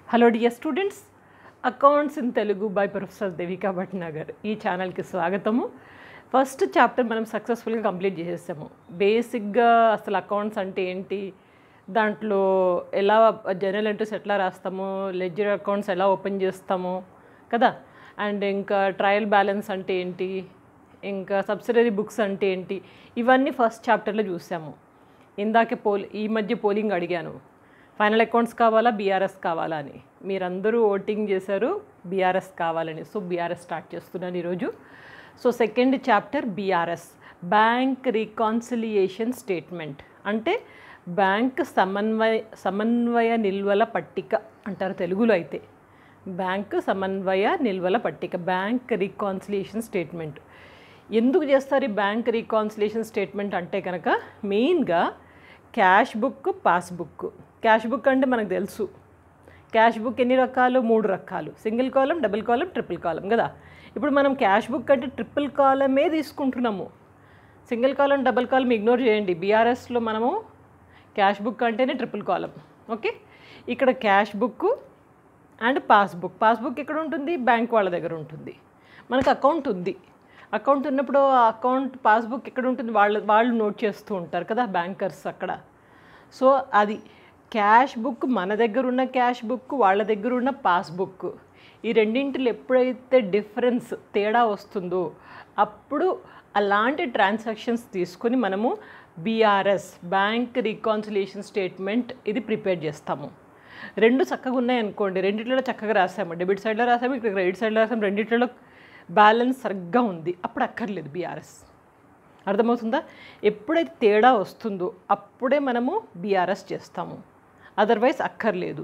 Hello dear students accounts in Telugu by professor Devika Bhatnagar ఈ ఛానల్కి స్వాగతము first chapter మనం సక్సెస్ఫుల్గా కంప్లీట్ చేసేసాము బేసిక్గా అసలు అకౌంట్స్ అంటే ఏంటి దాంట్లో ఎలా జనరల్ ఎంట్రీస్ ఎట్లా రాస్తాము లెడ్జర్ అకౌంట్స్ ఎలా ఓపెన్ చేస్తాము కదా అండ్ ఇంకా ట్రయల్ బ్యాలెన్స్ అంటే ఏంటి ఇంకా సబ్సిడరీ బుక్స్ అంటే ఏంటి ఇవన్నీ ఫస్ట్ చాప్టర్లో చూసాము ఇందాకే పోల్ ఈ మధ్య పోలింగ్ అడిగాను ఫైనల్ అకౌంట్స్ కావాలా బీఆర్ఎస్ కావాలా అని మీరందరూ ఓటింగ్ చేశారు బీఆర్ఎస్ కావాలని సో బీఆర్ఎస్ స్టార్ట్ చేస్తున్నాను ఈరోజు so second chapter BRS bank reconciliation statement అంటే బ్యాంక్ సమన్వయ సమన్వయ నిల్వల పట్టిక అంటారు తెలుగులో అయితే బ్యాంక్ సమన్వయ నిల్వల పట్టిక బ్యాంక్ రీకాన్సిలియేషన్ స్టేట్మెంట్ ఎందుకు చేస్తారు ఈ బ్యాంక్ రీకాన్సిలేషన్ స్టేట్మెంట్ అంటే కనుక మెయిన్గా cash book passbook cash book అంటే మనకు తెలుసు క్యాష్ బుక్ ఎన్ని రకాలు మూడు రకాలు single column double column triple column కదా ఇప్పుడు మనం క్యాష్ బుక్ అంటే ట్రిపుల్ కాలమే తీసుకుంటున్నాము single column double column ignore చేయండి బీఆర్ఎస్లో మనము క్యాష్ బుక్ అంటేనే ట్రిపుల్ కాలం ఓకే ఇక్కడ cash book and passbook passbook ఎక్కడ ఉంటుంది బ్యాంక్ వాళ్ళ దగ్గర ఉంటుంది మనకు అకౌంట్ ఉంది అకౌంట్ ఉన్నప్పుడు ఆ అకౌంట్ పాస్బుక్ ఎక్కడ ఉంటుంది వాళ్ళు వాళ్ళు నోట్ చేస్తూ ఉంటారు కదా బ్యాంకర్స్ అక్కడ సో అది క్యాష్ బుక్ మన దగ్గర ఉన్న క్యాష్ బుక్ వాళ్ళ దగ్గర ఉన్న పాస్బుక్ ఈ రెండింటిలో ఎప్పుడైతే డిఫరెన్స్ తేడా వస్తుందో అప్పుడు అలాంటి ట్రాన్సాక్షన్స్ తీసుకొని మనము బీఆర్ఎస్ బ్యాంక్ రీకాన్సిలేషన్ స్టేట్మెంట్ ఇది ప్రిపేర్ చేస్తాము రెండు చక్కగా ఉన్నాయి అనుకోండి రెండిట్లో చక్కగా రాసాము డెబిట్ సైడ్లో రాసాము ఇక్కడ క్రెడిట్ సైడ్లో రాసాము రెండిట్లో బ్యాలెన్స్ సరిగ్గా ఉంది అప్పుడు అక్కర్లేదు బీఆర్ఎస్ అర్థమవుతుందా ఎప్పుడైతే తేడా వస్తుందో అప్పుడే మనము బీఆర్ఎస్ చేస్తాము అదర్వైజ్ అక్కర్లేదు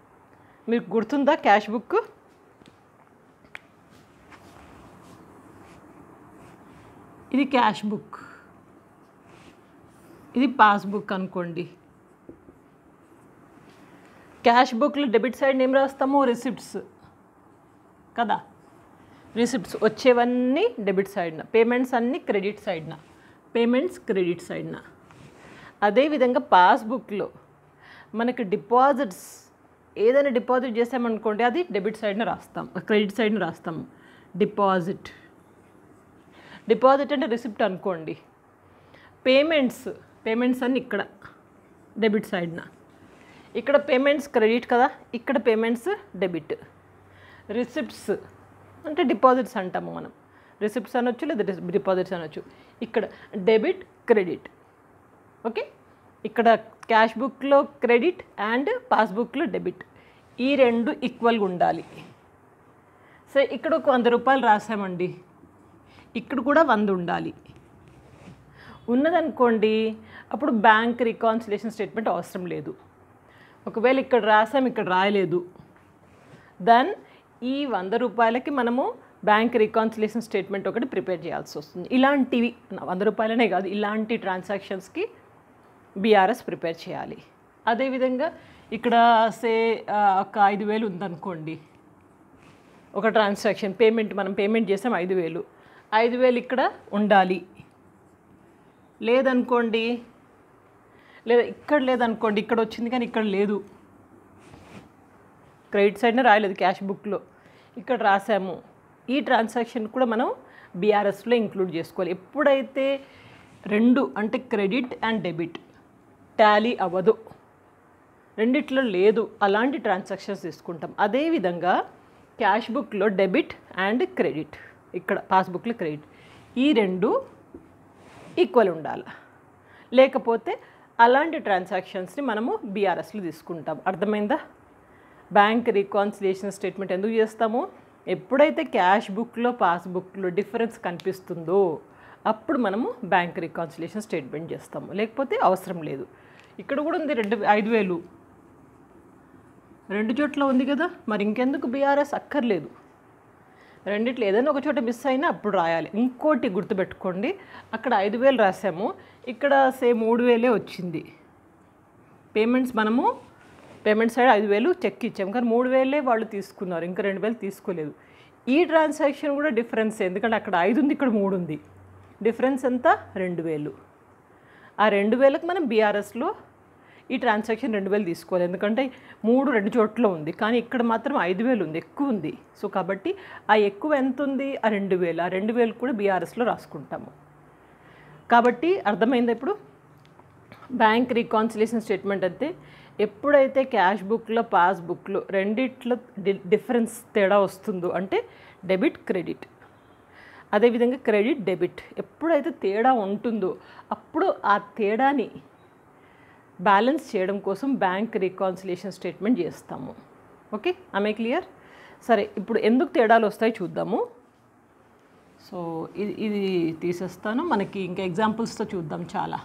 మీకు గుర్తుందా క్యాష్ బుక్ ఇది క్యాష్ బుక్ ఇది పాస్బుక్ అనుకోండి క్యాష్ బుక్లో డెబిట్ సైడ్ ఏం రాస్తాము రిసిప్ట్స్ కదా రిసిప్ట్స్ వచ్చేవన్నీ డెబిట్ సైడ్న పేమెంట్స్ అన్నీ క్రెడిట్ సైడ్న పేమెంట్స్ క్రెడిట్ సైడ్న అదేవిధంగా పాస్బుక్లో మనకి డిపాజిట్స్ ఏదైనా డిపాజిట్ చేసామనుకోండి అది డెబిట్ సైడ్న రాస్తాం క్రెడిట్ సైడ్న రాస్తాం డిపాజిట్ డిపాజిట్ అంటే రిసిప్ట్ అనుకోండి పేమెంట్స్ పేమెంట్స్ అన్ని ఇక్కడ డెబిట్ సైడ్న ఇక్కడ పేమెంట్స్ క్రెడిట్ కదా ఇక్కడ పేమెంట్స్ డెబిట్ రిసిప్ట్స్ అంటే డిపాజిట్స్ అంటాము మనం రిసిప్ట్స్ అనొచ్చు లేదా డిపాజిట్స్ అనొచ్చు ఇక్కడ డెబిట్ క్రెడిట్ ఓకే ఇక్కడ క్యాష్ బుక్లో క్రెడిట్ అండ్ పాస్బుక్లో డెబిట్ ఈ రెండు ఈక్వల్గా ఉండాలి సో ఇక్కడ ఒక వంద రూపాయలు రాసామండి ఇక్కడ కూడా వంద ఉండాలి ఉన్నదనుకోండి అప్పుడు బ్యాంక్ రికాన్సిలేషన్ స్టేట్మెంట్ అవసరం లేదు ఒకవేళ ఇక్కడ రాసాం ఇక్కడ రాయలేదు దెన్ ఈ వంద రూపాయలకి మనము బ్యాంక్ రికాన్సిలేషన్ స్టేట్మెంట్ ఒకటి ప్రిపేర్ చేయాల్సి వస్తుంది ఇలాంటివి వంద రూపాయలనే కాదు ఇలాంటి ట్రాన్సాక్షన్స్కి బీఆర్ఎస్ ప్రిపేర్ చేయాలి అదేవిధంగా ఇక్కడ సే ఒక ఐదు వేలు ఉందనుకోండి ఒక ట్రాన్సాక్షన్ పేమెంట్ మనం పేమెంట్ చేసాం ఐదు వేలు ఐదు వేలు ఇక్కడ ఉండాలి లేదనుకోండి లేదా ఇక్కడ లేదనుకోండి ఇక్కడ వచ్చింది కానీ ఇక్కడ లేదు క్రెడిట్ సైడ్నే రాయలేదు క్యాష్ బుక్లో ఇక్కడ రాసాము ఈ ట్రాన్సాక్షన్ కూడా మనం బీఆర్ఎస్లో ఇంక్లూడ్ చేసుకోవాలి ఎప్పుడైతే రెండు అంటే క్రెడిట్ అండ్ డెబిట్ టాలీ అవ్వదు రెండిట్లో లేదు అలాంటి ట్రాన్సాక్షన్స్ తీసుకుంటాం అదేవిధంగా క్యాష్ బుక్లో డెబిట్ అండ్ క్రెడిట్ ఇక్కడ పాస్బుక్లో క్రెడిట్ ఈ రెండు ఈక్వల్ ఉండాలి లేకపోతే అలాంటి ట్రాన్సాక్షన్స్ని మనము బీఆర్ఎస్లో తీసుకుంటాం అర్థమైందా బ్యాంక్ రీకాన్సిలేషన్ స్టేట్మెంట్ ఎందుకు చేస్తాము ఎప్పుడైతే క్యాష్ బుక్లో పాస్బుక్లో డిఫరెన్స్ కనిపిస్తుందో అప్పుడు మనము బ్యాంక్ రీకాన్సిలేషన్ స్టేట్మెంట్ చేస్తాము లేకపోతే అవసరం లేదు ఇక్కడ కూడా ఉంది రెండు ఐదు వేలు రెండు చోట్ల ఉంది కదా మరి ఇంకెందుకు బీఆర్ఎస్ అక్కర్లేదు రెండిట్లో ఏదైనా ఒక చోట మిస్ అయినా అప్పుడు రాయాలి ఇంకోటి గుర్తుపెట్టుకోండి అక్కడ ఐదు వేలు రాసాము ఇక్కడ సే మూడు వేలే వచ్చింది పేమెంట్స్ మనము పేమెంట్ సైడ్ ఐదు వేలు చెక్ ఇచ్చాము కానీ మూడు వేలే వాళ్ళు తీసుకున్నారు ఇంకా రెండు వేలు తీసుకోలేదు ఈ ట్రాన్సాక్షన్ కూడా డిఫరెన్స్ ఎందుకంటే అక్కడ ఐదు ఉంది ఇక్కడ మూడు ఉంది డిఫరెన్స్ ఎంత రెండు వేలు ఆ రెండు వేలకు మనం బీఆర్ఎస్లో ఈ ట్రాన్సాక్షన్ రెండు వేలు తీసుకోవాలి ఎందుకంటే మూడు రెండు చోట్ల ఉంది కానీ ఇక్కడ మాత్రం ఐదు వేలు ఉంది ఎక్కువ ఉంది సో కాబట్టి ఆ ఎక్కువ ఎంత ఉంది ఆ రెండు వేలు ఆ రెండు వేలు కూడా బీఆర్ఎస్లో రాసుకుంటాము కాబట్టి అర్థమైందా ఇప్పుడు బ్యాంక్ రీకాన్సిలేషన్ స్టేట్మెంట్ అయితే ఎప్పుడైతే క్యాష్ బుక్లో పాస్బుక్లో రెండిట్లో డి- డిఫరెన్స్ తేడా వస్తుందో అంటే డెబిట్ క్రెడిట్ అదేవిధంగా క్రెడిట్ డెబిట్ ఎప్పుడైతే తేడా ఉంటుందో అప్పుడు ఆ తేడాని బ్యాలెన్స్ చేయడం కోసం బ్యాంక్ రీకాన్సిలేషన్ స్టేట్మెంట్ చేస్తాము ఓకే ఆమె క్లియర్ సరే ఇప్పుడు ఎందుకు తేడాలు వస్తాయి చూద్దాము సో ఇది ఇది తీసేస్తాను మనకి ఇంకా ఎగ్జాంపుల్స్తో చూద్దాం చాలా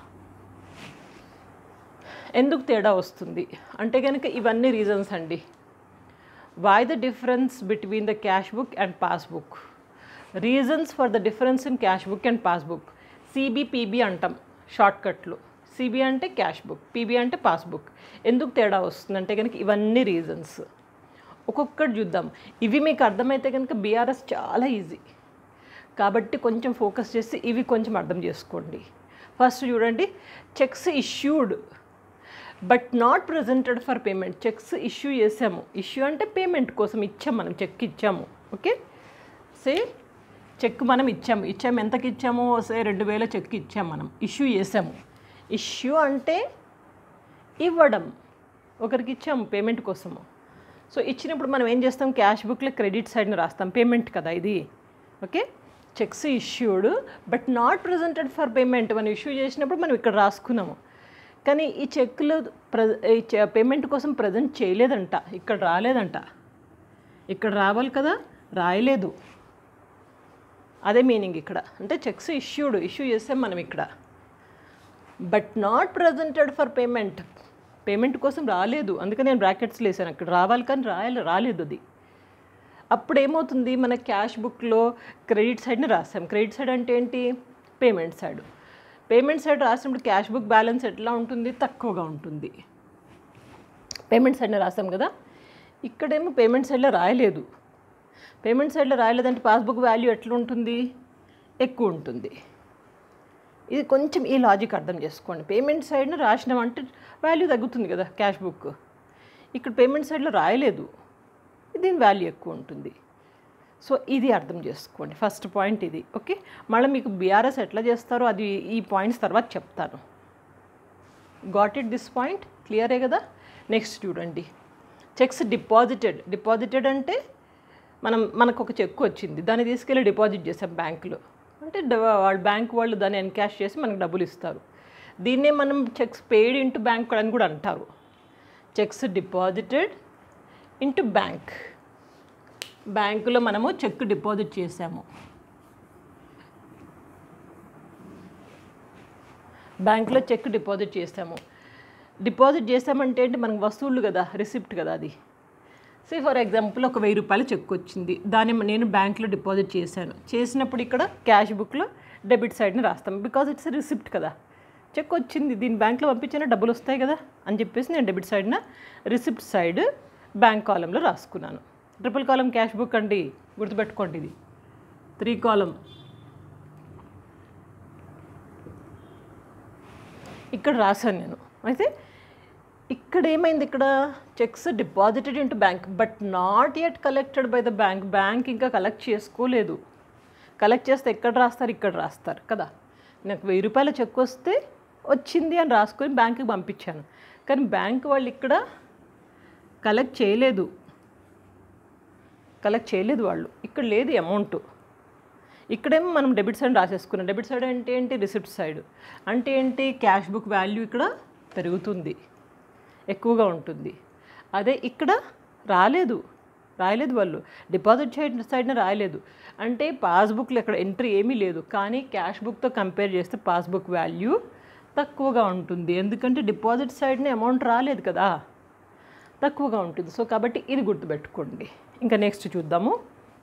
ఎందుకు తేడా వస్తుంది అంటే కనుక ఇవన్నీ రీజన్స్ అండి why the difference between the cash book and passbook reasons for the difference in cash book and passbook CB PB అంటాం షార్ట్కట్లు సిబి అంటే క్యాష్ బుక్ పీబీ అంటే పాస్బుక్ ఎందుకు తేడా వస్తుంది అంటే కనుక ఇవన్నీ రీజన్స్ ఒక్కొక్కటి చూద్దాం ఇవి మీకు అర్థమైతే కనుక బీఆర్ఎస్ చాలా ఈజీ కాబట్టి కొంచెం ఫోకస్ చేసి ఇవి కొంచెం అర్థం చేసుకోండి ఫస్ట్ చూడండి cheques issued but not presented for payment cheques issue చేసాము ఇష్యూ అంటే పేమెంట్ కోసం ఇచ్చాము మనం చెక్ ఇచ్చాము ఓకే సే చెక్ మనం ఇచ్చాము ఇచ్చాము ఎంతకి ఇచ్చాము సే రెండు వేల చెక్ ఇచ్చాము మనం ఇష్యూ చేసాము ఇష్యూ అంటే ఇవ్వడం ఒకరికి ఇచ్చాము పేమెంట్ కోసము సో ఇచ్చినప్పుడు మనం ఏం చేస్తాం క్యాష్ బుక్లో క్రెడిట్ సైడ్ని రాస్తాం పేమెంట్ కదా ఇది okay cheques issued but not presented for payment మనం ఇష్యూ చేసినప్పుడు మనం ఇక్కడ రాసుకున్నాము కానీ ఈ చెక్లు ప్ర ఈ చె- పేమెంట్ కోసం ప్రజెంట్ చేయలేదంట ఇక్కడ రాలేదంట ఇక్కడ రావాలి కదా రాయలేదు అదే మీనింగ్ ఇక్కడ అంటే చెక్స్ ఇష్యూడ్ ఇష్యూ చేసాం మనం ఇక్కడ but not presented for payment payment కోసం రాలేదు అందుకని నేను బ్రాకెట్స్లో వేసాను అక్కడ రావాలి కానీ రాయాలి రాలేదు అది అప్పుడు ఏమవుతుంది మన క్యాష్ బుక్లో క్రెడిట్ సైడ్ని రాసాం క్రెడిట్ సైడ్ అంటే ఏంటి పేమెంట్ సైడ్ పేమెంట్ సైడ్ రాసినప్పుడు క్యాష్ బుక్ బ్యాలెన్స్ ఎట్లా ఉంటుంది తక్కువగా ఉంటుంది పేమెంట్ సైడ్ని రాసాం కదా ఇక్కడేమో పేమెంట్ సైడ్లో రాయలేదు పేమెంట్ సైడ్లో రాయలేదంటే పాస్బుక్ వాల్యూ ఎట్లా ఉంటుంది ఎక్కువ ఉంటుంది ఇది కొంచెం ఈ లాజిక్ అర్థం చేసుకోండి పేమెంట్ సైడ్ని రాసినామంటే వాల్యూ తగ్గుతుంది కదా క్యాష్ బుక్ ఇక్కడ పేమెంట్ సైడ్లో రాయలేదు దీని వాల్యూ ఎక్కువ ఉంటుంది సో ఇది అర్థం చేసుకోండి ఫస్ట్ పాయింట్ ఇది ఓకే మళ్ళీ మీకు బీఆర్ఎస్ ఎట్లా చేస్తారో అది ఈ పాయింట్స్ తర్వాత చెప్తాను గాట్ ఇట్ దిస్ పాయింట్ క్లియరే కదా నెక్స్ట్ చూడండి చెక్స్ డిపాజిటెడ్ డిపాజిటెడ్ అంటే మనం మనకు ఒక చెక్ వచ్చింది దాన్ని తీసుకెళ్ళి డిపాజిట్ చేసాం బ్యాంకులో అంటే డ- వాళ్ళ బ్యాంక్ వాళ్ళు దాన్ని ఎన్కాష్ చేసి మనకు డబ్బులు ఇస్తారు దీన్నే మనం చెక్స్ పెయిడ్ ఇంటూ బ్యాంక్ అని కూడా అంటారు చెక్స్ డిపాజిటెడ్ ఇంటూ బ్యాంక్ బ్యాంకులో మనము చెక్ డిపాజిట్ చేసాము బ్యాంకులో చెక్ డిపాజిట్ చేసాము డిపాజిట్ చేసామంటే ఏంటి మనకు వస్తువులు కదా రిసిప్ట్ కదా అది సే ఫర్ ఎగ్జాంపుల్ ఒక వెయ్యి రూపాయల చెక్ వచ్చింది దాన్ని నేను బ్యాంక్లో డిపాజిట్ చేశాను చేసినప్పుడు ఇక్కడ క్యాష్ బుక్లో డెబిట్ సైడ్ని రాస్తాం బికాజ్ ఇట్స్ రిసిప్ట్ కదా చెక్ వచ్చింది దీని బ్యాంక్లో పంపించిన డబ్బులు వస్తాయి కదా అని చెప్పేసి నేను డెబిట్ సైడ్న రిసిప్ట్ సైడ్ బ్యాంక్ కాలంలో రాసుకున్నాను ట్రిపుల్ కాలం క్యాష్ బుక్ అండి గుర్తుపెట్టుకోండి ఇది త్రీ కాలం ఇక్కడ రాశాను నేను అయితే ఇక్కడ ఏమైంది ఇక్కడ cheques deposited into bank but not yet collected by the bank bank ఇంకా కలెక్ట్ చేసుకోలేదు కలెక్ట్ చేస్తే ఎక్కడ రాస్తారు ఇక్కడ రాస్తారు కదా నాకు వెయ్యి రూపాయల చెక్ వస్తే వచ్చింది అని రాసుకొని బ్యాంకుకి పంపించాను కానీ బ్యాంక్ వాళ్ళు ఇక్కడ కలెక్ట్ చేయలేదు కలెక్ట్ చేయలేదు వాళ్ళు ఇక్కడ లేదు అమౌంట్ ఇక్కడేమో మనం డెబిట్ సైడ్ రాసేసుకున్నాం డెబిట్ సైడ్ అంటే ఏంటి రిసిప్ట్ సైడ్ అంటే ఏంటి క్యాష్ బుక్ వాల్యూ ఇక్కడ పెరుగుతుంది ఎక్కువగా ఉంటుంది అదే ఇక్కడ రాలేదు రాయలేదు వాళ్ళు డిపాజిట్ సైడ్ సైడ్న రాయలేదు అంటే పాస్బుక్లో ఇక్కడ ఎంట్రీ ఏమీ లేదు కానీ క్యాష్ బుక్తో కంపేర్ చేస్తే పాస్బుక్ వాల్యూ తక్కువగా ఉంటుంది ఎందుకంటే డిపాజిట్ సైడ్ని అమౌంట్ రాలేదు కదా తక్కువగా ఉంటుంది సో కాబట్టి ఇది గుర్తుపెట్టుకోండి ఇంకా నెక్స్ట్ చూద్దాము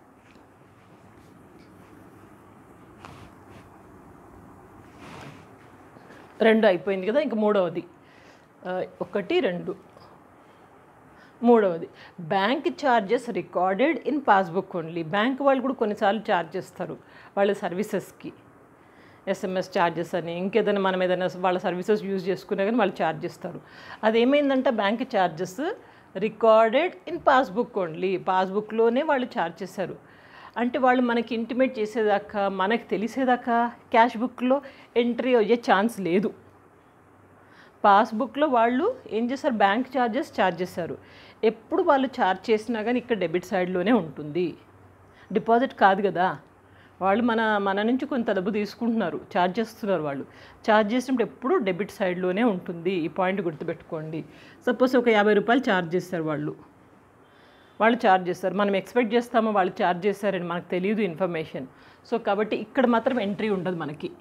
రెండు అయిపోయింది కదా ఇంకా మూడవది ఆ, ఒకటి రెండు మూడవది bank charges recorded in passbook only bank వాళ్ళు కూడా కొన్నిసార్లు ఛార్జ్ చేస్తారు వాళ్ళ సర్వీసెస్కి ఎస్ఎంఎస్ ఛార్జెస్ అని ఇంకేదైనా మనం ఏదైనా వాళ్ళ సర్వీసెస్ యూజ్ చేసుకునే కానీ వాళ్ళు ఛార్జ్ ఇస్తారు అదేమైందంటే bank charges recorded in passbook only పాస్బుక్లోనే వాళ్ళు ఛార్జ్ చేశారు అంటే వాళ్ళు మనకి ఇంటిమేట్ చేసేదాకా మనకి తెలిసేదాకా క్యాష్ బుక్లో ఎంట్రీ అయ్యే ఛాన్స్ లేదు పాస్బుక్లో వాళ్ళు ఏం చేస్తారు బ్యాంక్ ఛార్జెస్ ఛార్జ్ చేస్తారు ఎప్పుడు వాళ్ళు ఛార్జ్ చేసినా కానీ ఇక్కడ డెబిట్ సైడ్లోనే ఉంటుంది డిపాజిట్ కాదు కదా వాళ్ళు మన మన నుంచి కొంత డబ్బు తీసుకుంటున్నారు ఛార్జ్ చేస్తున్నారు వాళ్ళు ఛార్జ్ చేసినప్పుడు ఎప్పుడు డెబిట్ సైడ్లోనే ఉంటుంది ఈ పాయింట్ గుర్తుపెట్టుకోండి సపోజ్ ఒక యాభై రూపాయలు ఛార్జ్ చేస్తారు వాళ్ళు వాళ్ళు ఛార్జ్ చేస్తారు మనం ఎక్స్పెక్ట్ చేస్తామో వాళ్ళు ఛార్జ్ చేస్తారని మనకు తెలియదు ఇన్ఫర్మేషన్ సో కాబట్టి ఇక్కడ మాత్రం ఎంట్రీ ఉండదు మనకి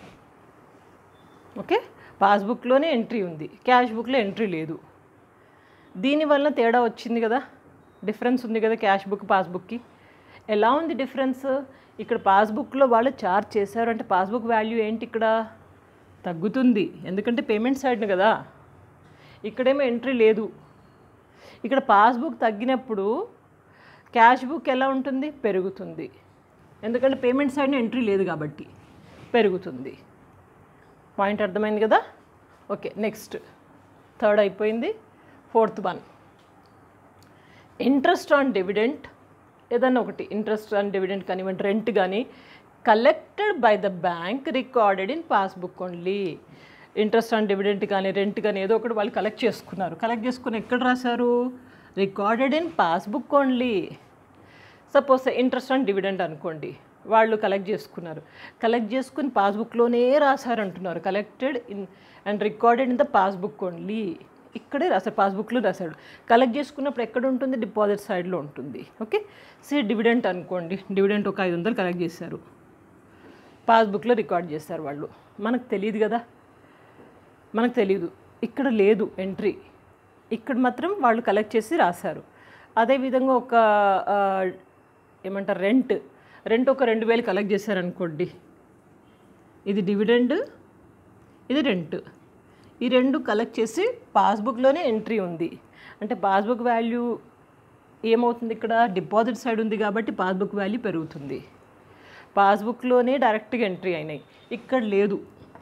ఓకే పాస్బుక్లోనే ఎంట్రీ ఉంది క్యాష్ బుక్లో ఎంట్రీ లేదు దీనివల్ల తేడా వచ్చింది కదా డిఫరెన్స్ ఉంది కదా క్యాష్ బుక్ పాస్బుక్కి ఎలా ఉంది డిఫరెన్స్ ఇక్కడ పాస్బుక్లో వాళ్ళు ఛార్జ్ చేశారు అంటే పాస్బుక్ వాల్యూ ఏంటి ఇక్కడ తగ్గుతుంది ఎందుకంటే పేమెంట్ సైడ్ను కదా ఇక్కడేమో ఎంట్రీ లేదు ఇక్కడ పాస్బుక్ తగ్గినప్పుడు క్యాష్ బుక్ ఎలా ఉంటుంది పెరుగుతుంది ఎందుకంటే పేమెంట్ సైడ్న ఎంట్రీ లేదు కాబట్టి పెరుగుతుంది పాయింట్ అర్థమైంది కదా ఓకే నెక్స్ట్ థర్డ్ అయిపోయింది fourth one interest on dividend ఏదన్నా ఒకటి ఇంట్రెస్ట్ ఆన్ డివిడెంట్ కానివ్వండి రెంట్ కానీ collected by the bank recorded in passbook only interest on dividend కానీ రెంట్ కానీ ఏదో ఒకటి వాళ్ళు కలెక్ట్ చేసుకున్నారు కలెక్ట్ చేసుకుని ఎక్కడ రాశారు recorded in passbook only suppose interest on dividend అనుకోండి వాళ్ళు కలెక్ట్ చేసుకున్నారు కలెక్ట్ చేసుకుని పాస్బుక్లోనే రాశారు అంటున్నారు collected in and recorded in the passbook only ఇక్కడే రాశారు పాస్బుక్లో రాశాడు కలెక్ట్ చేసుకున్నప్పుడు ఎక్కడ ఉంటుంది డిపాజిట్ సైడ్లో ఉంటుంది ఓకే సే డివిడెంట్ అనుకోండి డివిడెంట్ ఒక ఐదు వందలు కలెక్ట్ చేశారు పాస్బుక్లో రికార్డ్ చేశారు వాళ్ళు మనకు తెలియదు కదా మనకు తెలియదు ఇక్కడ లేదు ఎంట్రీ ఇక్కడ మాత్రం వాళ్ళు కలెక్ట్ చేసి రాశారు అదేవిధంగా ఒక ఆ, ఏమంటారు రెంట్ రెంట్ ఒక రెండు వేలు కలెక్ట్ చేశారనుకోండి ఇది డివిడెండ్ ఇది రెంట్ ఈ రెండు కలెక్ట్ చేసి పాస్బుక్లోనే ఎంట్రీ ఉంది అంటే పాస్బుక్ వాల్యూ ఏమవుతుంది ఇక్కడ డిపాజిట్ సైడ్ ఉంది కాబట్టి పాస్బుక్ వాల్యూ పెరుగుతుంది పాస్బుక్లోనే డైరెక్ట్గా ఎంట్రీ అయినాయి ఇక్కడ లేదు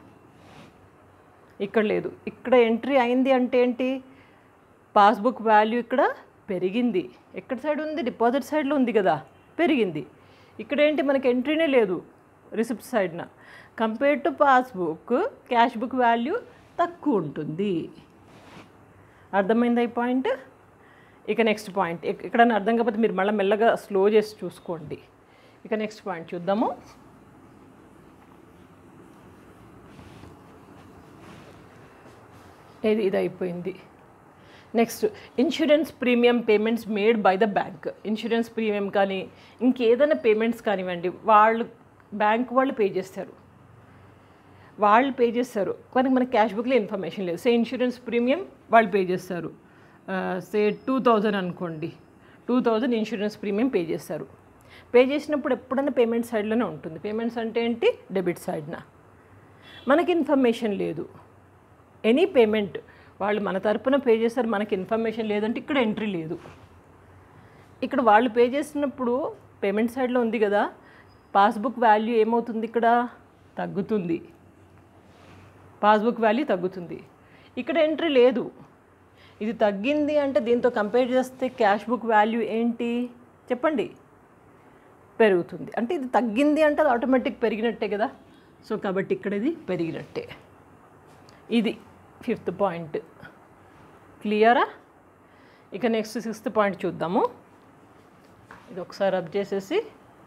ఇక్కడ లేదు ఇక్కడ ఎంట్రీ అయింది అంటే ఏంటి పాస్బుక్ వాల్యూ ఇక్కడ పెరిగింది ఎక్కడ సైడ్ ఉంది డిపాజిట్ సైడ్లో ఉంది కదా పెరిగింది ఇక్కడ ఏంటి మనకి ఎంట్రీనే లేదు రిసిప్ట్ సైడ్న compare to passbook cash book value తక్కువ ఉంటుంది అర్థమైందా ఈ పాయింట్ ఇక నెక్స్ట్ పాయింట్ ఎక్కడైనా అర్థం కాకపోతే మీరు మళ్ళీ మెల్లగా స్లో చేసి చూసుకోండి ఇక నెక్స్ట్ పాయింట్ చూద్దాము ఇది ఇది అయిపోయింది next insurance premium payments made by the bank insurance premium కానీ ఇంకేదైనా పేమెంట్స్ కానివ్వండి వాళ్ళు బ్యాంక్ వాళ్ళు పే చేస్తారు వాళ్ళు పే చేస్తారు కానీ మనకి క్యాష్ బుక్లో ఇన్ఫర్మేషన్ లేదు సే ఇన్సూరెన్స్ ప్రీమియం వాళ్ళు పే చేస్తారు సే టూ థౌజండ్ అనుకోండి two thousand insurance premium pay చేస్తారు పే చేసినప్పుడు ఎప్పుడైనా పేమెంట్ సైడ్లోనే ఉంటుంది పేమెంట్స్ అంటే ఏంటి డెబిట్ సైడ్న మనకి ఇన్ఫర్మేషన్ లేదు ఎనీ పేమెంట్ వాళ్ళు మన తరపున పే చేస్తారు మనకి ఇన్ఫర్మేషన్ లేదంటే ఇక్కడ ఎంట్రీ లేదు ఇక్కడ వాళ్ళు పే చేసినప్పుడు పేమెంట్ సైడ్లో ఉంది కదా పాస్బుక్ వాల్యూ ఏమవుతుంది ఇక్కడ తగ్గుతుంది పాస్బుక్ వాల్యూ తగ్గుతుంది ఇక్కడ ఎంట్రీ లేదు ఇది తగ్గింది అంటే దీంతో కంపేర్ చేస్తే క్యాష్ బుక్ వాల్యూ ఏంటి చెప్పండి పెరుగుతుంది అంటే ఇది తగ్గింది అంటే అది ఆటోమేటిక్ పెరిగినట్టే కదా సో కాబట్టి ఇక్కడ ఇది పెరిగినట్టే ఇది ఫిఫ్త్ పాయింట్ క్లియరా ఇక నెక్స్ట్ సిక్స్త్ పాయింట్ చూద్దాము ఇది ఒకసారి రబ్ చేసేసి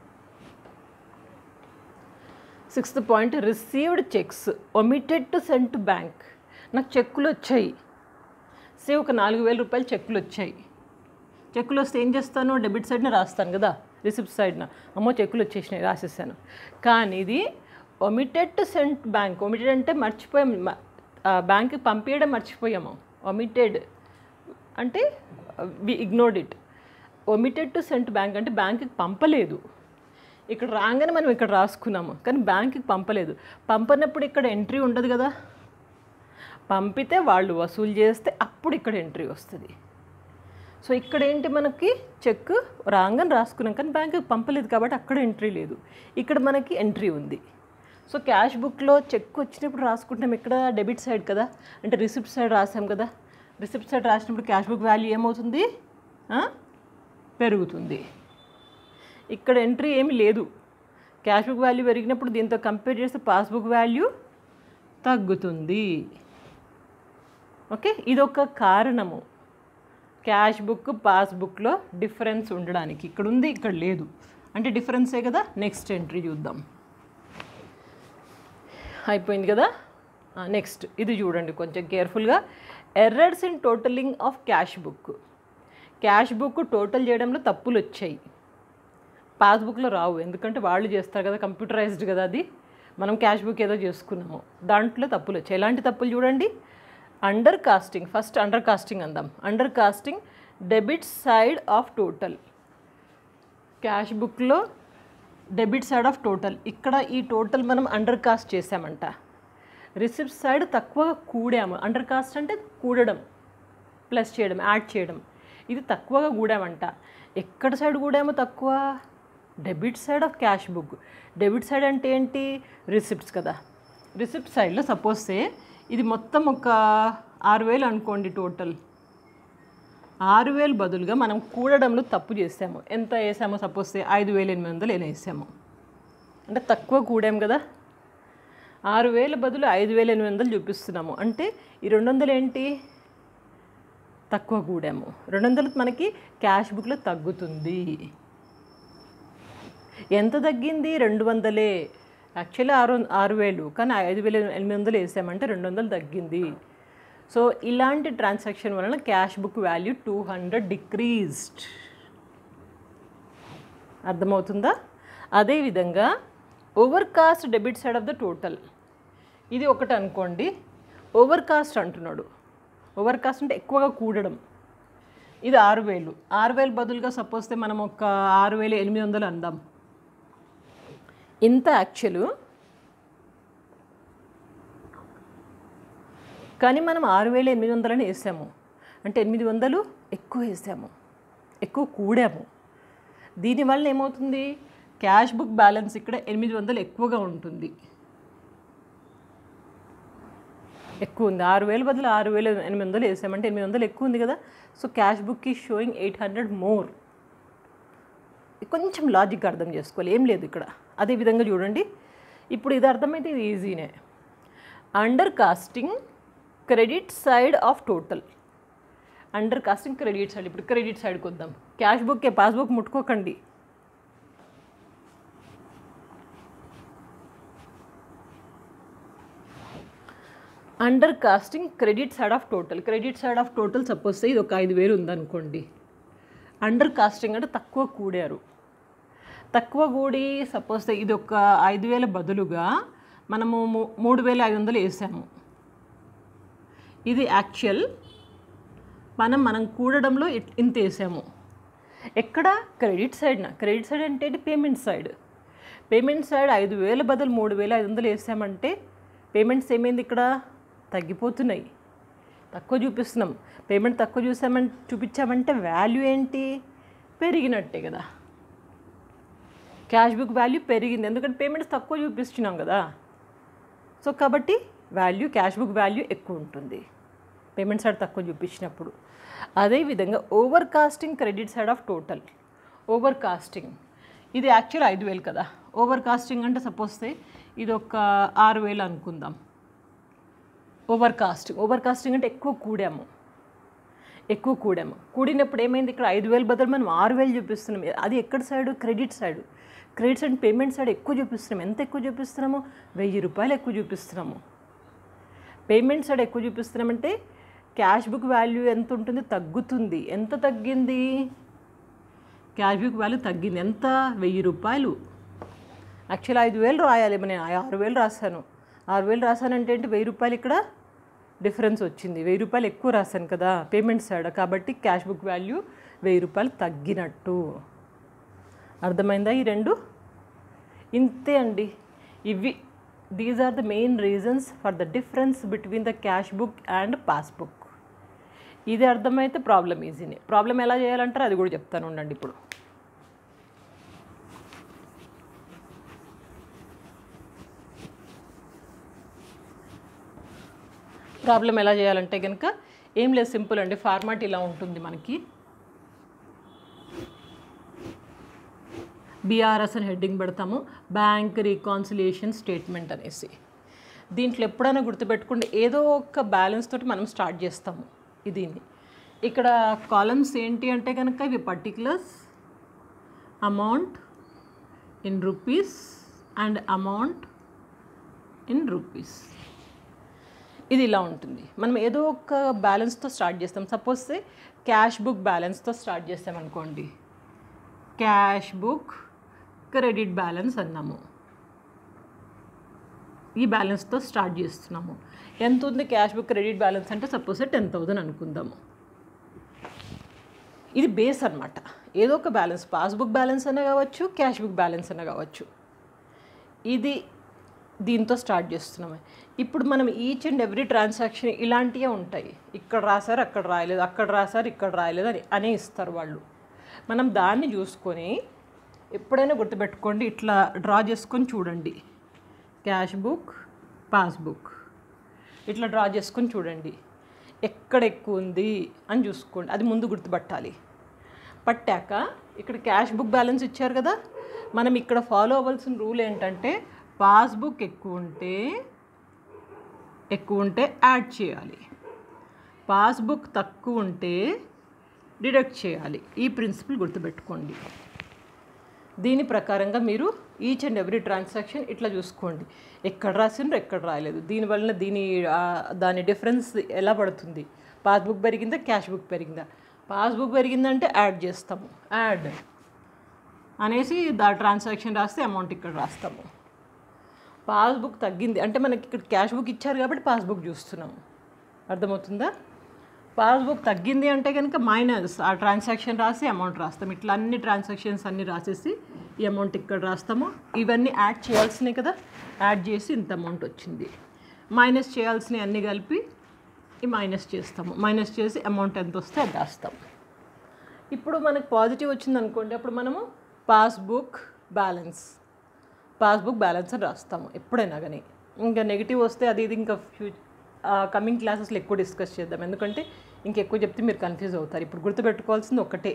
sixth point received cheques omitted to send to bank నాకు చెక్కులు వచ్చాయి సే ఒక నాలుగు వేల రూపాయలు చెక్కులు వచ్చాయి చెక్కులు వస్తే ఏం చేస్తాను డెబిట్ సైడ్న రాస్తాను కదా రిసిప్ట్ సైడ్న అమ్మో చెక్కులు వచ్చేసినాయి రాసేసాను కానీ ఇది omitted to sent bank omitted అంటే మర్చిపోయాం బ్యాంక్కి పంపించడం మర్చిపోయాము ఒమిటెడ్ అంటే we ignored it omitted to sent bank అంటే బ్యాంక్కి పంపలేదు ఇక్కడ రాగానే మనం ఇక్కడ రాసుకున్నాము కానీ బ్యాంక్కి పంపలేదు పంపనప్పుడు ఇక్కడ ఎంట్రీ ఉండదు కదా పంపితే వాళ్ళు వసూలు చేస్తే అప్పుడు ఇక్కడ ఎంట్రీ వస్తుంది సో ఇక్కడ ఏంటి మనకి చెక్ రాగానే రాసుకున్నాం కానీ బ్యాంక్కి పంపలేదు కాబట్టి అక్కడ ఎంట్రీ లేదు ఇక్కడ మనకి ఎంట్రీ ఉంది సో క్యాష్ బుక్లో చెక్ వచ్చినప్పుడు రాసుకుంటాం ఇక్కడ డెబిట్ సైడ్ కదా అంటే రిసిప్ట్ సైడ్ రాసాం కదా రిసిప్ట్ సైడ్ రాసినప్పుడు క్యాష్ బుక్ వాల్యూ ఏమవుతుంది ఆ? పెరుగుతుంది ఇక్కడ ఎంట్రీ ఏమీ లేదు క్యాష్ బుక్ వాల్యూ పెరిగినప్పుడు దీంతో కంపేర్ చేస్తే పాస్బుక్ వాల్యూ తగ్గుతుంది ఓకే ఇదొక కారణము క్యాష్ బుక్ పాస్బుక్లో డిఫరెన్స్ ఉండడానికి ఇక్కడ ఉంది ఇక్కడ లేదు అంటే డిఫరెన్సే కదా నెక్స్ట్ ఎంట్రీ చూద్దాం అయిపోయింది కదా నెక్స్ట్ ఇది చూడండి కొంచెం కేర్ఫుల్గా errors in totaling of cash book cash book total చేయడంలో తప్పులు వచ్చాయి పాస్బుక్లో రావు ఎందుకంటే వాళ్ళు చేస్తారు కదా కంప్యూటరైజ్డ్ కదా అది మనం క్యాష్ బుక్ ఏదో చేసుకున్నాము దాంట్లో తప్పులు వచ్చాయి ఎలాంటి తప్పులు చూడండి under casting first under casting అందాం under casting debit side of total cash బుక్లో డెబిట్ సైడ్ ఆఫ్ టోటల్ ఇక్కడ ఈ టోటల్ మనం అండర్ కాస్ట్ చేసామంట రిసిప్ట్ సైడ్ తక్కువ కూడాము అండర్ కాస్ట్ అంటే కూడడం ప్లస్ చేయడం యాడ్ చేయడం ఇది తక్కువగా కూడామంట ఎక్కడ సైడ్ కూడామో తక్కువ debit side of cash book debit side అంటే ఏంటి రిసిప్ట్స్ కదా రిసిప్ట్ సైడ్లో సపోజ్ ఇది మొత్తం ఒక ఆరు వేలు అనుకోండి టోటల్ ఆరు వేలు బదులుగా మనం కూడడంలో తప్పు చేసాము ఎంత వేసామో సపోజ్ ఐదు వేలు ఎనిమిది వందలు ఏదో వేసాము అంటే తక్కువ కూడాం కదా ఆరు వేల బదులు ఐదు వేల ఎనిమిది వందలు చూపిస్తున్నాము అంటే ఈ రెండు వందలు ఏంటి తక్కువ కూడాము రెండు వందలు మనకి క్యాష్ బుక్లో తగ్గుతుంది ఎంత తగ్గింది రెండు వందలే యాక్చువల్లీ ఆరు ఆరు వేలు కానీ ఐదు వేల ఎనిమిది వందలు వేసామంటే రెండు వందలు తగ్గింది సో ఇలాంటి ట్రాన్సాక్షన్ వలన cash book value two hundred decreased అర్థమవుతుందా అదేవిధంగా over cast debit side of the total ఇది ఒకటి అనుకోండి ఓవర్ కాస్ట్ అంటున్నాడు ఓవర్ కాస్ట్ అంటే ఎక్కువగా కూడడం ఇది ఆరు వేలు ఆరు వేలు బదులుగా సపోజ్ మనం ఒక ఆరు వేలు ఎనిమిది వందలు అందాం ఇంత యాక్చువల్ కానీ మనం ఆరు వేల ఎనిమిది వందలని వేసాము అంటే ఎనిమిది వందలు ఎక్కువ వేసాము ఎక్కువ కూడాము దీనివల్ల ఏమవుతుంది క్యాష్ బుక్ బ్యాలెన్స్ ఇక్కడ ఎనిమిది వందలు ఎక్కువగా ఉంటుంది ఎక్కువ ఉంది ఆరు వేల బదులు ఆరు వేల ఎనిమిది వందలు వేసామంటే ఎనిమిది వందలు ఎక్కువ ఉంది కదా సో క్యాష్ బుక్ ఈ షోయింగ్ ఎయిట్ హండ్రెడ్ మోర్ కొంచెం లాజిక్ అర్థం చేసుకోవాలి ఏం లేదు ఇక్కడ అదే విధంగా చూడండి ఇప్పుడు ఇది అర్థమైతే ఇది ఈజీనే under casting credit side of total under casting credit side ఇప్పుడు క్రెడిట్ సైడ్కి వద్దాం క్యాష్ బుక్ పాస్బుక్ ముట్టుకోకండి under casting credit side of total credit side of total suppose ఇది ఒక ఐదు వేలు ఉందనుకోండి అండర్ కాస్టింగ్ అంటే తక్కువ కూడారు తక్కువ కూడి సపోజ్ ఇది ఒక ఐదు వేల బదులుగా మనము మూ- మూడు వేల ఐదు వందలు వేసాము ఇది యాక్చువల్ మనం మనం కూడడంలో ఇట్- ఇంత వేసాము ఎక్కడ క్రెడిట్ సైడ్న క్రెడిట్ సైడ్ అంటే ఏంటి పేమెంట్ సైడ్ పేమెంట్ సైడ్ ఐదు వేల బదులు మూడు వేల ఐదు వందలు వేసామంటే పేమెంట్స్ ఏమైంది ఇక్కడ తగ్గిపోతున్నాయి తక్కువ చూపిస్తున్నాం పేమెంట్ తక్కువ చూసామంటే చూపించామంటే వాల్యూ ఏంటి పెరిగినట్టే కదా క్యాష్ బుక్ వాల్యూ పెరిగింది ఎందుకంటే పేమెంట్స్ తక్కువ చూపిస్తున్నాం కదా సో కాబట్టి వాల్యూ క్యాష్ బుక్ వాల్యూ ఎక్కువ ఉంటుంది పేమెంట్ సైడ్ తక్కువ చూపించినప్పుడు అదేవిధంగా over casting credit side of total over casting ఇది యాక్చువల్ ఐదు వేలు కదా ఓవర్ కాస్టింగ్ అంటే సపోజ్ ఇది ఒక ఆరు వేలు అనుకుందాం ఓవర్ కాస్టింగ్ ఓవర్ కాస్టింగ్ అంటే ఎక్కువ కూడాము ఎక్కువ కూడాము కూడినప్పుడు ఏమైంది ఇక్కడ ఐదు వేలు బదులు మనం ఆరు వేలు చూపిస్తున్నాం అది ఎక్కడ side credit side credit side payment side ఎక్కువ చూపిస్తున్నాం ఎంత ఎక్కువ చూపిస్తున్నాము వెయ్యి రూపాయలు ఎక్కువ చూపిస్తున్నాము పేమెంట్ సైడ్ ఎక్కువ చూపిస్తున్నామంటే క్యాష్ బుక్ వాల్యూ ఎంత ఉంటుంది తగ్గుతుంది ఎంత తగ్గింది క్యాష్ బుక్ వాల్యూ తగ్గింది ఎంత వెయ్యి రూపాయలు యాక్చువల్ ఐదు వేలు రాయాలి నేను ఆరు వేలు రాశాను ఆరు వేలు రాశానంటే ఏంటి వెయ్యి రూపాయలు ఇక్కడ డిఫరెన్స్ వచ్చింది వెయ్యి రూపాయలు ఎక్కువ రాశాను కదా పేమెంట్ సైడ్ కాబట్టి క్యాష్ బుక్ వాల్యూ వెయ్యి రూపాయలు తగ్గినట్టు అర్థమైందా ఈ రెండు ఇంతే అండి ఇవి these are the main reasons for the difference between the cash book and passbook ఇది అర్థమైతే ప్రాబ్లం ఈజీనే ప్రాబ్లం ఎలా చేయాలంటారు అది కూడా చెప్తాను ఉండండి ఇప్పుడు ప్రాబ్లం ఎలా చేయాలంటే కనుక ఏం లేదు సింపుల్ అండి ఫార్మాట్ ఇలా ఉంటుంది మనకి బీఆర్ఎస్ అని హెడ్డింగ్ పెడతాము బ్యాంక్ రీకాన్సిలియేషన్ స్టేట్మెంట్ అనేసి దీంట్లో ఎప్పుడైనా గుర్తుపెట్టుకుంటే ఏదో ఒక బ్యాలెన్స్ తోటి మనం స్టార్ట్ చేస్తాము దీన్ని ఇక్కడ కాలమ్స్ ఏంటి అంటే కనుక ఇవి particulars amount in rupees and amount in rupees ఇది ఇలా ఉంటుంది మనం ఏదో ఒక బ్యాలెన్స్తో స్టార్ట్ చేస్తాం సపోజ్ క్యాష్ బుక్ బ్యాలెన్స్తో స్టార్ట్ చేస్తాం అనుకోండి క్యాష్ బుక్ క్రెడిట్ బ్యాలెన్స్ అన్నాము ఈ బ్యాలెన్స్తో స్టార్ట్ చేస్తున్నాము ఎంత ఉంది క్యాష్ బుక్ క్రెడిట్ బ్యాలెన్స్ అంటే సపోజ్ టెన్ థౌజండ్ అనుకుందాము ఇది బేస్ అనమాట ఏదో ఒక బ్యాలెన్స్ పాస్బుక్ బ్యాలెన్స్ అన్న కావచ్చు క్యాష్ బుక్ బ్యాలెన్స్ అన్న కావచ్చు ఇది దీంతో స్టార్ట్ చేస్తున్నాము ఇప్పుడు మనం ఈచ్ అండ్ ఎవ్రీ ట్రాన్సాక్షన్ ఇలాంటివే ఉంటాయి ఇక్కడ రాశారు అక్కడ రాయలేదు అక్కడ రాశారు ఇక్కడ రాయలేదు అని అనే ఇస్తారు వాళ్ళు మనం దాన్ని చూసుకొని ఎప్పుడైనా గుర్తుపెట్టుకోండి ఇట్లా డ్రా చేసుకొని చూడండి క్యాష్ బుక్ పాస్బుక్ ఇట్లా డ్రా చేసుకొని చూడండి ఎక్కడ ఎక్కువ ఉంది అని చూసుకోండి అది ముందు గుర్తుపట్టాలి పట్టాక ఇక్కడ క్యాష్ బుక్ బ్యాలెన్స్ ఇచ్చారు కదా మనం ఇక్కడ ఫాలో అవ్వాల్సిన రూల్ ఏంటంటే పాస్బుక్ ఎక్కువ ఉంటే ఎక్కువ ఉంటే యాడ్ చేయాలి పాస్బుక్ తక్కువ ఉంటే డిడక్ట్ చేయాలి ఈ ప్రిన్సిపల్ గుర్తుపెట్టుకోండి దీని ప్రకారంగా మీరు ఈచ్ అండ్ ఎవ్రీ ట్రాన్సాక్షన్ ఇట్లా చూసుకోండి ఎక్కడ రాసిండ్రు ఎక్కడ రాయలేదు దీనివల్ల దీని ఆ, దాని డిఫరెన్స్ ఎలా పడుతుంది పాస్బుక్ పెరిగిందా క్యాష్ బుక్ పెరిగిందా పాస్బుక్ పెరిగిందంటే యాడ్ చేస్తాము యాడ్ అనేసి దా ట్రాన్సాక్షన్ రాస్తే అమౌంట్ ఇక్కడ రాస్తాము పాస్బుక్ తగ్గింది అంటే మనకి ఇక్కడ క్యాష్ బుక్ ఇచ్చారు కాబట్టి పాస్బుక్ చూస్తున్నాము అర్థమవుతుందా పాస్బుక్ తగ్గింది అంటే కనుక మైనస్ ఆ ట్రాన్సాక్షన్ రాసి అమౌంట్ రాస్తాం ఇట్లా అన్ని ట్రాన్సాక్షన్స్ అన్ని రాసేసి ఈ అమౌంట్ ఇక్కడ రాస్తాము ఇవన్నీ యాడ్ చేయాల్సినవి కదా యాడ్ చేసి ఇంత అమౌంట్ వచ్చింది మైనస్ చేయాల్సినవి అన్నీ కలిపి ఈ మైనస్ చేస్తాము మైనస్ చేసి అమౌంట్ ఎంత వస్తే అది రాస్తాము ఇప్పుడు మనకు పాజిటివ్ వచ్చింది అనుకోండి అప్పుడు మనము పాస్బుక్ బ్యాలెన్స్ పాస్బుక్ బ్యాలెన్స్ అని రాస్తాము ఎప్పుడైనా కానీ ఇంకా నెగిటివ్ వస్తే అది ఇది ఇంకా ఫ్యూ కమింగ్ క్లాసెస్లో ఎక్కువ డిస్కస్ చేద్దాం ఎందుకంటే ఇంకెక్కువ చెప్తే మీరు కన్ఫ్యూజ్ అవుతారు ఇప్పుడు గుర్తుపెట్టుకోవాల్సింది ఒకటే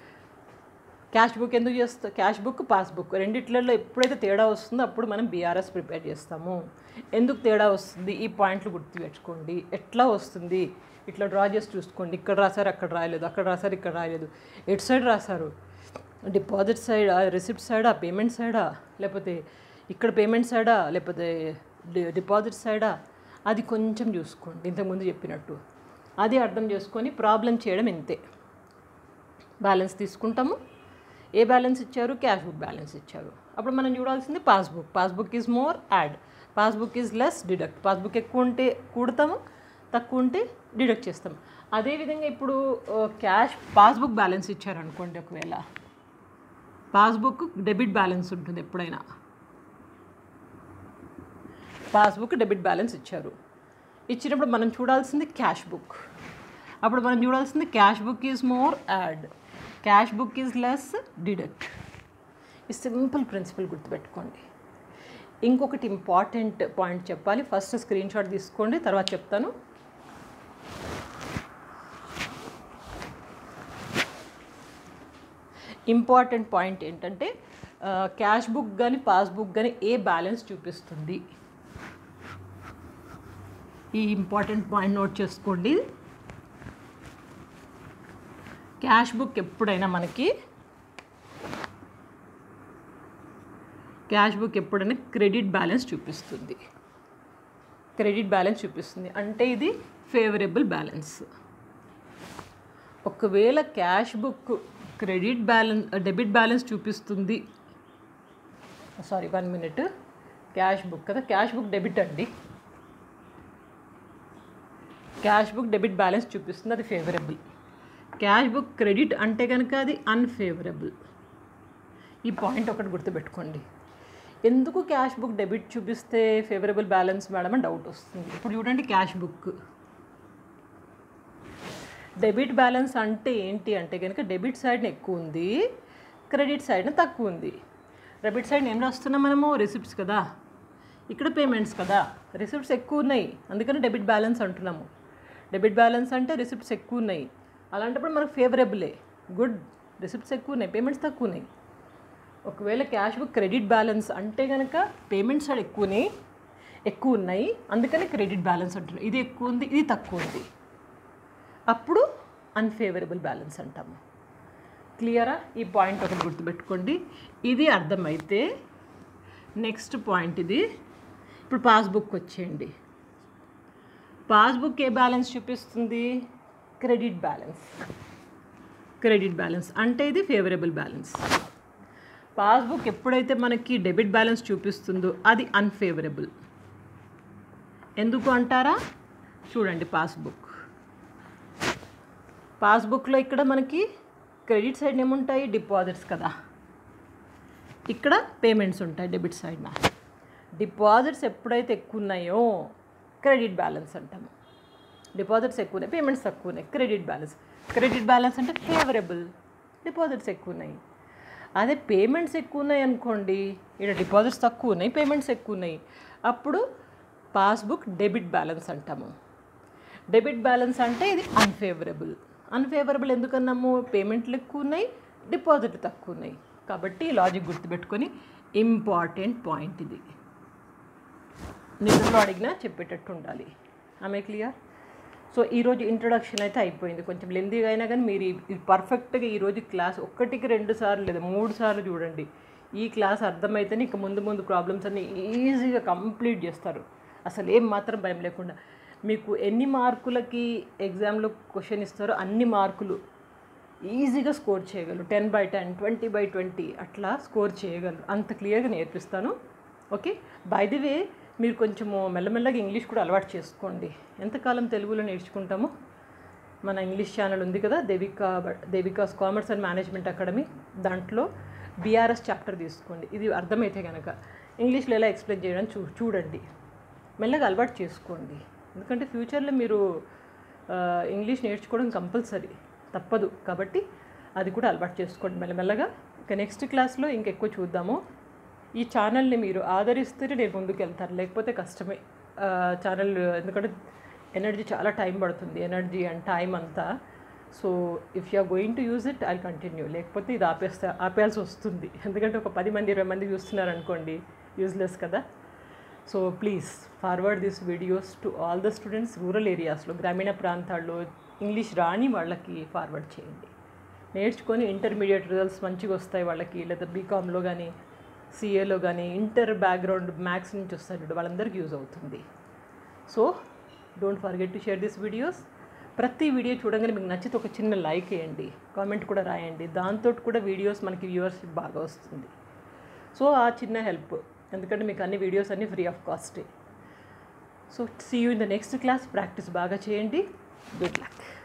క్యాష్ బుక్ ఎందుకు చేస్తా క్యాష్ బుక్ పాస్బుక్ రెండిట్లలో ఎప్పుడైతే తేడా వస్తుందో అప్పుడు మనం బీఆర్ఎస్ ప్రిపేర్ చేస్తాము ఎందుకు తేడా వస్తుంది ఈ పాయింట్లు గుర్తుపెట్టుకోండి ఎట్లా వస్తుంది ఇట్లా డ్రా చేసి చూసుకోండి ఇక్కడ రాశారు అక్కడ రాయలేదు అక్కడ రాశారు ఇక్కడ రాయలేదు ఎటు సైడ్ రాశారు డిపాజిట్ సైడ్ రిసిప్ట్ సైడా పేమెంట్ సైడా లేకపోతే ఇక్కడ పేమెంట్ సైడా లేకపోతే డి- డిపాజిట్ సైడా అది కొంచెం చూసుకోండి ఇంతకుముందు చెప్పినట్టు అది అర్థం చేసుకొని ప్రాబ్లం చేయడం ఇంతే బ్యాలెన్స్ తీసుకుంటాము ఏ బ్యాలెన్స్ ఇచ్చారు క్యాష్ బుక్ బ్యాలెన్స్ ఇచ్చారు అప్పుడు మనం చూడాల్సింది passbook passbook is more add passbook is less deduct passbook ఎక్కువ ఉంటే కూడతాము తక్కువ ఉంటే డిడక్ట్ చేస్తాం అదేవిధంగా ఇప్పుడు క్యాష్ పాస్బుక్ బ్యాలెన్స్ ఇచ్చారనుకోండి ఒకవేళ పాస్బుక్ డెబిట్ బ్యాలెన్స్ ఉంటుంది ఎప్పుడైనా పాస్బుక్ డెబిట్ బ్యాలెన్స్ ఇచ్చారు ఇచ్చినప్పుడు మనం చూడాల్సింది క్యాష్ బుక్ అప్పుడు మనం చూడాల్సింది cash book is more add cash book is less deduct ఈ సింపుల్ ప్రిన్సిపల్ గుర్తుపెట్టుకోండి ఇంకొకటి ఇంపార్టెంట్ పాయింట్ చెప్పాలి ఫస్ట్ స్క్రీన్ షాట్ తీసుకోండి తర్వాత చెప్తాను ఇంపార్టెంట్ పాయింట్ ఏంటంటే క్యాష్ బుక్ కానీ పాస్బుక్ కానీ ఏ బ్యాలెన్స్ చూపిస్తుంది ఈ ఇంపార్టెంట్ పాయింట్ నోట్ చేసుకోండి క్యాష్ బుక్ ఎప్పుడైనా మనకి క్యాష్ బుక్ ఎప్పుడైనా క్రెడిట్ బ్యాలెన్స్ చూపిస్తుంది క్రెడిట్ బ్యాలెన్స్ చూపిస్తుంది అంటే ఇది ఫేవరబుల్ బ్యాలెన్స్ ఒకవేళ cash book credit balance debit balance చూపిస్తుంది sorry one minute cash book కదా క్యాష్ బుక్ డెబిట్ అండి క్యాష్ బుక్ డెబిట్ బ్యాలెన్స్ చూపిస్తుంది అది ఫేవరబుల్ క్యాష్ బుక్ క్రెడిట్ అంటే కనుక అది అన్ఫేవరబుల్ ఈ పాయింట్ ఒకటి గుర్తుపెట్టుకోండి ఎందుకు క్యాష్ బుక్ డెబిట్ చూపిస్తే ఫేవరబుల్ బ్యాలెన్స్ మేడం అని డౌట్ వస్తుంది ఇప్పుడు చూడండి క్యాష్ బుక్ డెబిట్ బ్యాలెన్స్ అంటే ఏంటి అంటే కనుక డెబిట్ సైడ్ని ఎక్కువ ఉంది క్రెడిట్ సైడ్ని తక్కువ ఉంది డెబిట్ సైడ్ ఏం రాస్తున్నాం మనము రిసిప్ట్స్ కదా ఇక్కడ పేమెంట్స్ కదా రిసిప్ట్స్ ఎక్కువ ఉన్నాయి అందుకని డెబిట్ బ్యాలెన్స్ అంటున్నాము డెబిట్ బ్యాలెన్స్ అంటే రిసిప్ట్స్ ఎక్కువ ఉన్నాయి అలాంటప్పుడు మనకు ఫేవరబులే గుడ్ రిసిప్ట్స్ ఎక్కువ ఉన్నాయి పేమెంట్స్ తక్కువ ఉన్నాయి ఒకవేళ క్యాష్ బుక్ క్రెడిట్ బ్యాలెన్స్ అంటే కనుక పేమెంట్స్ సైడ్ ఎక్కువ ఉన్నాయి ఎక్కువ ఉన్నాయి అందుకని క్రెడిట్ బ్యాలెన్స్ అంటున్నాం ఇది ఎక్కువ ఉంది ఇది తక్కువ ఉంది అప్పుడు అన్ఫేవరబుల్ బ్యాలెన్స్ అంటాము క్లియరా ఈ పాయింట్ ఒకటి గుర్తుపెట్టుకోండి ఇది అర్థమైతే నెక్స్ట్ పాయింట్ ఇది ఇప్పుడు పాస్బుక్ వచ్చేయండి పాస్బుక్ ఏ బ్యాలెన్స్ చూపిస్తుంది క్రెడిట్ బ్యాలెన్స్ క్రెడిట్ బ్యాలెన్స్ అంటే ఇది ఫేవరబుల్ బ్యాలెన్స్ పాస్బుక్ ఎప్పుడైతే మనకి డెబిట్ బ్యాలెన్స్ చూపిస్తుందో అది అన్ఫేవరబుల్ ఎందుకు అంటారా చూడండి పాస్బుక్ పాస్బుక్లో ఇక్కడ మనకి క్రెడిట్ సైడ్ ఏముంటాయి డిపాజిట్స్ కదా ఇక్కడ పేమెంట్స్ ఉంటాయి డెబిట్ సైడ్న డిపాజిట్స్ ఎప్పుడైతే ఎక్కువ ఉన్నాయో క్రెడిట్ బ్యాలెన్స్ అంటాము డిపాజిట్స్ ఎక్కువ ఉన్నాయి పేమెంట్స్ తక్కువ ఉన్నాయి క్రెడిట్ బ్యాలెన్స్ క్రెడిట్ బ్యాలెన్స్ అంటే ఫేవరబుల్ డిపాజిట్స్ ఎక్కువ ఉన్నాయి అదే పేమెంట్స్ ఎక్కువ ఉన్నాయి అనుకోండి ఇక్కడ డిపాజిట్స్ తక్కువ ఉన్నాయి పేమెంట్స్ ఎక్కువ ఉన్నాయి అప్పుడు పాస్బుక్ డెబిట్ బ్యాలెన్స్ అంటాము డెబిట్ బ్యాలెన్స్ అంటే ఇది అన్ఫేవరబుల్ అన్ఫేవరబుల్ ఎందుకన్నాము పేమెంట్లు ఎక్కువ ఉన్నాయి డిపాజిట్ తక్కువ ఉన్నాయి కాబట్టి లాజిక్ గుర్తుపెట్టుకొని ఇంపార్టెంట్ పాయింట్ ఇది నిధులు అడిగినా చెప్పేటట్టు ఉండాలి ఆమె క్లియర్ సో ఈరోజు ఇంట్రొడక్షన్ అయితే అయిపోయింది కొంచెం లెందీగా అయినా కానీ మీరు ఈ పర్ఫెక్ట్గా ఈరోజు క్లాస్ ఒక్కటికి రెండు సార్లు లేదా మూడు సార్లు చూడండి ఈ క్లాస్ అర్థమైతేనే ఇక ముందు ముందు ప్రాబ్లమ్స్ అన్ని ఈజీగా కంప్లీట్ చేస్తారు అసలు ఏం మాత్రం భయం లేకుండా మీకు ఎన్ని మార్కులకి ఎగ్జామ్లో క్వశ్చన్ ఇస్తారో అన్ని మార్కులు ఈజీగా స్కోర్ చేయగలరు ten by ten twenty by twenty అట్లా స్కోర్ చేయగలరు అంత క్లియర్గా నేర్పిస్తాను ఓకే బై ది వే మీరు కొంచెము మెల్లమెల్లగా ఇంగ్లీష్ కూడా అలవాటు చేసుకోండి ఎంతకాలం తెలుగులో నేర్చుకుంటామో మన ఇంగ్లీష్ ఛానల్ ఉంది కదా Devika Devika's commerce and management academy దాంట్లో బీఆర్ఎస్ చాప్టర్ తీసుకోండి ఇది అర్థమైతే కనుక ఇంగ్లీష్లో ఎలా ఎక్స్ప్లెయిన్ చేయడం చూ చూడండి మెల్లగా అలవాటు చేసుకోండి ఎందుకంటే ఫ్యూచర్లో మీరు ఆ, ఇంగ్లీష్ నేర్చుకోవడం కంపల్సరీ తప్పదు కాబట్టి అది కూడా అలవాటు చేసుకోండి మెల్లమెల్లగా ఇక నెక్స్ట్ క్లాస్లో ఇంకెక్కువ చూద్దాము ఈ ఛానల్ని మీరు ఆదరిస్తేనే నేను ముందుకు వెళ్తాను లేకపోతే కష్టమే ఆ, ఛానల్ ఎందుకంటే ఎనర్జీ చాలా టైం పడుతుంది ఎనర్జీ అండ్ టైం అంతా so if you are going to use it I continue లేకపోతే ఇది ఆపేస్తా ఆపేయాల్సి వస్తుంది ఎందుకంటే ఒక పది మంది ఇరవై మంది చూస్తున్నారు అనుకోండి యూజ్లెస్ కదా so please forward this videos to all the students rural ఏరియాస్లో గ్రామీణ ప్రాంతాల్లో ఇంగ్లీష్ రాని వాళ్ళకి ఫార్వర్డ్ చేయండి నేర్చుకొని ఇంటర్మీడియట్ రిజల్ట్స్ మంచిగా వస్తాయి వాళ్ళకి లేదా బీకామ్లో కానీ సిఏలో కానీ ఇంటర్ బ్యాక్గ్రౌండ్ మ్యాథ్స్ నుంచి వస్తాయి చూడు వాళ్ళందరికీ యూజ్ అవుతుంది so don't forget to share this videos ప్రతి వీడియో చూడగానే మీకు నచ్చితే ఒక చిన్న లైక్ వేయండి కామెంట్ కూడా రాయండి దాంతో కూడా వీడియోస్ మనకి వ్యూవర్షిప్ బాగా వస్తుంది సో ఆ చిన్న హెల్ప్ ఎందుకంటే మీకు అన్ని వీడియోస్ అన్నీ ఫ్రీ ఆఫ్ కాస్టే so see you in the next class practice బాగా చేయండి గుడ్ లక్